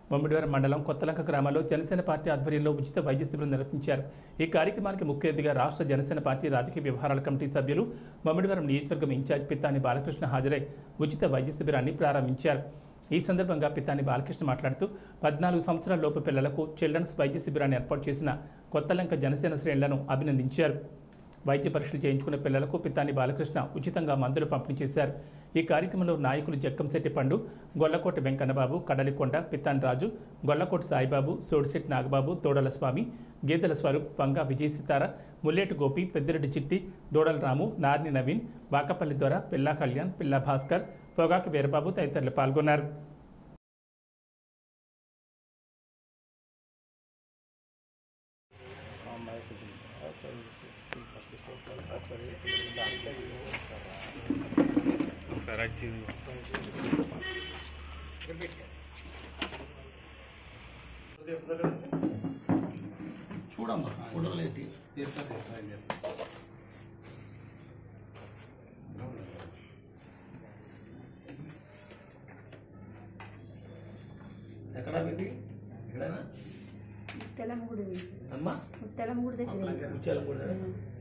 బొమ్మిడివారం మండలం కొత్తలంక గ్రామంలో జనసేన పార్టీ ఆధ్వర్యంలో ఉచిత వైద్య శిబిరం నిర్వహించారు ఈ కార్యక్రమానికి ముఖ్య అతిథిగా రాష్ట్ర జనసేన పార్టీ రాజకీయ వ్యవహారాల కమిటీ సభ్యులు బొమ్మిడివారం నియోజకవర్గం ఇన్ఛార్జ్ పిత్తాని బాలకృష్ణ హాజరై ఉచిత వైద్య శిబిరాన్ని ప్రారంభించారు ఈ సందర్భంగా పితాని బాలకృష్ణ మాట్లాడుతూ పద్నాలుగు సంవత్సరాల లోపు పిల్లలకు చిల్డ్రన్స్ వైద్య శిబిరాన్ని ఏర్పాటు చేసిన కొత్తలంక జనసేన శ్రేణులను అభినందించారు వైద్య పరీక్షలు చేయించుకున్న పిల్లలకు పితాని బాలకృష్ణ ఉచితంగా మందులు పంపిణీ చేశారు ఈ కార్యక్రమంలో నాయకులు జక్కంశెట్టి పండు గొల్లకోటి వెంకన్నబాబు కడలికొండ పితాని రాజు గొల్లకోటి సాయిబాబు సోడిశెట్టి నాగబాబు తోడల స్వామి గీతల స్వరూప్ వంగ విజయ సితార ముల్లేటి గోపి పెద్దిరెడ్డి చిట్టి దోడల రాము నార్ని నవీన్ వాకపల్లి దొర పిల్లా కళ్యాణ్ పిల్లా భాస్కర్ పొగాకు వీరబాబు తదితరులు పాల్గొన్నారు చూడమ్మా ఫోటోలు ఏంటి ఎక్కడ మీది ఎక్కడైనా తెలంగుడి అమ్మా తెలంగుడి దగ్గర ముత్యాలగూడ